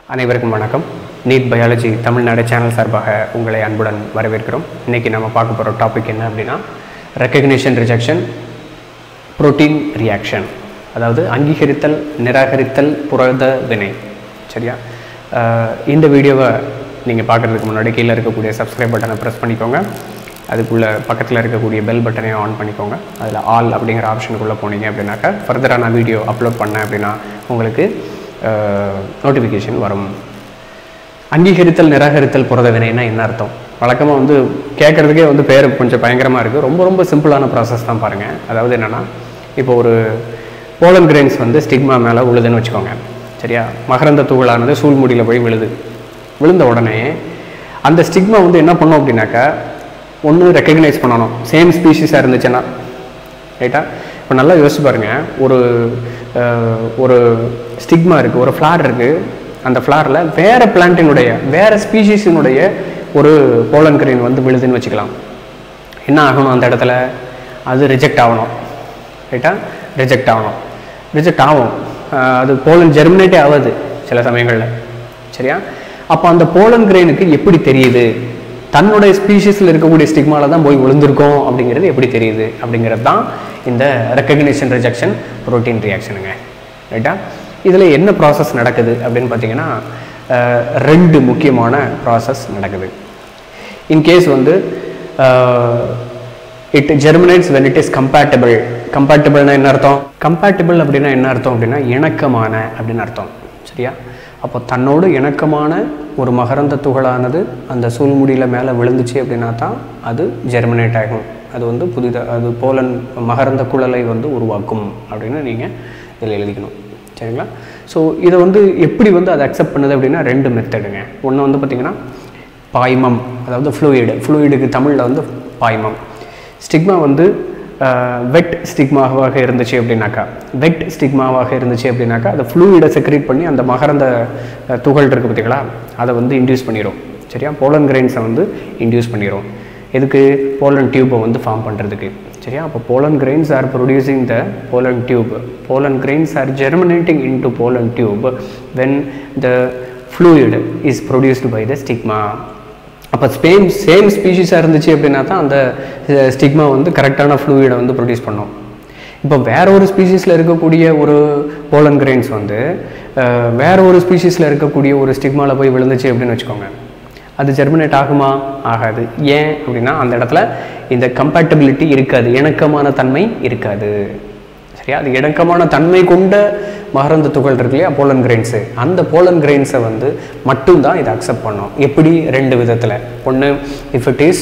அனைவருக்கும் வணக்கம் NEET biology Tamil Nadu channel சார்பாக உங்களை அன்புடன் வரவேற்கிறோம் இன்றைக்கி நம்ம பார்க்க போகிற டாபிக் என்ன அப்படின்னா ரெக்கக்னிஷன் ரிஜெக்ஷன் புரோட்டீன் ரியாக்ஷன் அதாவது அங்கீகரித்தல் நிராகரித்தல் புரத வினை சரியா அஹ் இந்த வீடியோவை நீங்கள் பார்க்குறதுக்கு முன்னாடி கீழே இருக்கக்கூடிய சப்ஸ்கிரைப் பட்டனை ப்ரெஸ் பண்ணிக்கோங்க அதுக்குள்ளே பக்கத்தில் இருக்கக்கூடிய பெல் பட்டனையும் ஆன் பண்ணிக்கோங்க அதில் ஆல் அப்படிங்கிற ஆப்ஷனுக்குள்ளே போனீங்க அப்படின்னாக்கா ஃபர்தராக நான் வீடியோ அப்லோட் பண்ணேன் அப்படின்னா உங்களுக்கு நோட்டிஃபிகேஷன் வரும் அங்கீகரித்தல் நிராகரித்தல் புரத வினைனா என்ன அர்த்தம் வழக்கமாக வந்து கேட்குறதுக்கே வந்து பேர் கொஞ்சம் பயங்கரமாக இருக்குது ரொம்ப ரொம்ப சிம்பிளான ப்ராசஸ் தான் பாருங்கள் அதாவது என்னென்னா இப்போ ஒரு போலன் கிரெயின்ஸ் வந்து ஸ்டிக்மா மேலே விழுதுன்னு வச்சுக்கோங்க சரியா மகரந்த துகளானது சூழ்முடியில் போய் விழுது விழுந்த உடனே அந்த ஸ்டிக்மா வந்து என்ன பண்ணும் அப்படின்னாக்கா ஒன்று ரெக்கக்னைஸ் பண்ணணும் சேம் ஸ்பீஷிஸாக இருந்துச்சுன்னா ரைட்டா இப்போ நல்லா யோசிச்சு பாருங்க ஒரு அஹ், ஒரு ஸ்டிக்மா இருக்குது ஒரு ஃப்ளார் இருக்குது அந்த ஃப்ளாரில் வேறு பிளான்ட்டினுடைய வேறு ஸ்பீஷீஸினுடைய ஒரு போலன் கிரெயின் வந்து விழுதுன்னு வச்சுக்கலாம் என்ன ஆகணும் அந்த இடத்துல அது ரிஜெக்ட் ஆகணும் ரைட்டா ரிஜெக்ட் ஆகணும் ரிஜெக்ட் ஆகும் அஹ், அது போலன் ஜெர்மினேட்டே ஆகாது சில சமயங்களில் சரியா அப்போ அந்த போலன் கிரெயினுக்கு எப்படி தெரியுது தன்னுடைய ஸ்பீஷீஸில் இருக்கக்கூடிய ஸ்டிக்மால தான் போய் விழுந்திருக்கோம் அப்படிங்கிறது எப்படி தெரியுது அப்படிங்கிறது தான் இந்த ரெக்கக்னிஷன் ரிஜெக்ஷன் புரோட்டீன் ரியாக்ஷனுங்க ரைட்டா இதில் என்ன ப்ராசஸ் நடக்குது அப்படின்னு பார்த்தீங்கன்னா அஹ், ரெண்டு முக்கியமான ப்ராசஸ் நடக்குது இன்கேஸ் வந்து it germinates when it is compatible கம்பேட்டபிள்னா என்ன அர்த்தம் கம்பேட்டபிள் அப்படின்னா என்ன அர்த்தம் அப்படின்னா இணக்கமான அப்படின்னு அர்த்தம் சரியா அப்போ தன்னோடு இணக்கமான ஒரு மகரந்த துகளானது அந்த சூழ்முடியில் மேலே விழுந்துச்சு அப்படின்னா தான் அது ஜெர்மினேட் ஆகும் அது வந்து புதிதாக அது போலன் மகரந்த குழலை வந்து உருவாக்கும் அப்படின்னு நீங்கள் இதில் எழுதிக்கணும் சரிங்களா ஸோ இதை வந்து எப்படி வந்து அதை அக்செப்ட் பண்ணுது அப்படின்னா ரெண்டு மெத்தடுங்க ஒன்று வந்து பார்த்திங்கன்னா பாய்மம் அதாவது ஃப்ளூயிடு ஃப்ளூயிடுக்கு தமிழில் வந்து பாய்மம் ஸ்டிக்மா வந்து வெட் ஸ்டிக்மாவாக இருந்துச்சு அப்படின்னாக்கா வெட் ஸ்டிக்மாவாக இருந்துச்சு அப்படின்னாக்கா அதை ஃப்ளூயிடை செக்ரேட் பண்ணி அந்த மகரந்த அஹ், துகள் இருக்குது பார்த்தீங்களா அதை வந்து இன்டியூஸ் பண்ணிடும் சரியா போலன் கிரெயின்ஸை வந்து இன்டியூஸ் பண்ணிடும் எதுக்கு போலன் டியூப்பை வந்து ஃபார்ம் பண்ணுறதுக்கு சரியா அப்போ pollen grains are producing the pollen tube pollen grains are germinating into pollen tube when the fluid is produced by the stigma அப்போ சேம் சேம் ஸ்பீஷீஸாக இருந்துச்சு அப்படின்னா தான் அந்த ஸ்டிக்மா வந்து கரெக்டான ஃப்ளூயிடை வந்து ப்ரொடியூஸ் பண்ணும் இப்போ வேற ஒரு ஸ்பீஷீஸில் இருக்கக்கூடிய ஒரு போலன் கிரெயின்ஸ் வந்து அஹ், வேற ஒரு ஸ்பீஷீஸில் இருக்கக்கூடிய ஒரு ஸ்டிக்மாவில் போய் விழுந்துச்சு அப்படின்னு வச்சுக்கோங்க அது ஜெர்மினேட் ஆகுமா ஆகாது ஏன் அப்படின்னா அந்த இடத்துல இந்த கம்பேட்டபிலிட்டி இருக்காது இணக்கமான தன்மை இருக்காது சரியா அது இணக்கமான தன்மை கொண்ட மகரந்த துகள் இருக்கு இல்லையா போலன் கிரெயின்ஸு அந்த போலன் கிரெயின்ஸை வந்து மட்டும்தான் இதை அக்செப்ட் பண்ணும் எப்படி ரெண்டு விதத்தில் ஒன்று if it is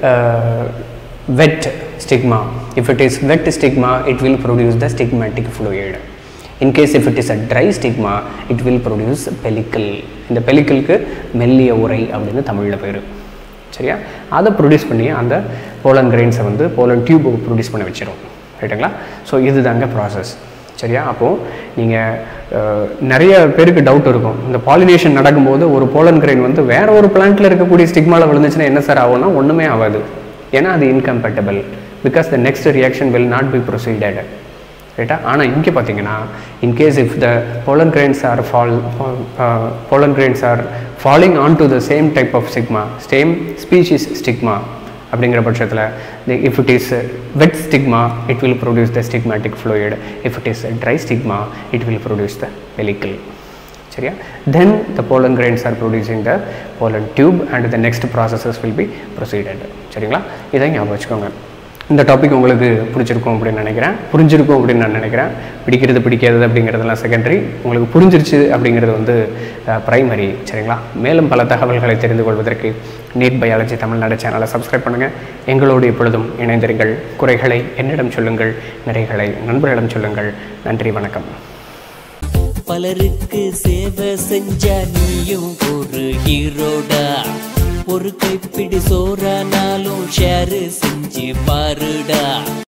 wet stigma if it is wet stigma it will produce the stigmatic fluid in case if it is a dry stigma it will produce pellicle இந்த பெலிக்கலுக்கு மெல்லிய உரை அப்படின்னு தமிழில் பேர் சரியா அதை ப்ரொடியூஸ் பண்ணி அந்த போலன் கிரெயின்ஸை வந்து போலன் டியூப் ப்ரொடியூஸ் பண்ண வச்சிரும் ரைட்டுங்களா ஸோ இதுதாங்க ப்ராசஸ் சரியா அப்போது நீங்கள் நிறைய பேருக்கு டவுட் இருக்கும் இந்த பாலினேஷன் நடக்கும்போது ஒரு போலன் கிரெயின் வந்து வேற ஒரு பிளான்ட்டில் இருக்கக்கூடிய ஸ்டிக்மாவில் விழுந்துச்சுன்னா என்ன சார் ஆகும்னா ஒன்றுமே ஆகாது ஏன்னா அது incompatible because the next reaction will not be proceeded ரைட்டா ஆனால் இங்கே பார்த்தீங்கன்னா in case if the pollen grains are fall pollen grains are falling onto the same type of stigma same species stigma அப்படிங்கிற பட்சத்தில் if it is wet stigma it will produce the stigmatic fluid if it is dry stigma it will produce the pellicle சரியா then the pollen grains are producing the pollen tube and the next processes will be proceeded சரிங்களா இதை ஞாபகம் வச்சுக்கோங்க இந்த topic உங்களுக்கு பிடிச்சிருக்கும் அப்படின்னு நினைக்கிறேன் புரிஞ்சிருக்கும் அப்படின்னு நான் நினைக்கிறேன் பிடிக்கிறது பிடிக்காதது அப்படிங்கிறதெல்லாம் செகண்டரி உங்களுக்கு புரிஞ்சிருச்சு அப்படிங்கிறது வந்து ப்ரைமரி சரிங்களா மேலும் பல தகவல்களை தெரிந்து கொள்வதற்கு நீட் பயாலஜி தமிழ்நாடு சேனலை சப்ஸ்கிரைப் பண்ணுங்கள் எங்களோடு எப்பொழுதும் இணைந்திருங்கள் குறைகளை என்னிடம் சொல்லுங்கள் நிறைகளை நண்பர்களிடம் சொல்லுங்கள் நன்றி வணக்கம் பலருக்கு சேவை செஞ்ச நீயும் ஒரு ஹீரோடா ஒரு கைப்பிடி சோறானாலும் ஷேர் செஞ்சு பாருடா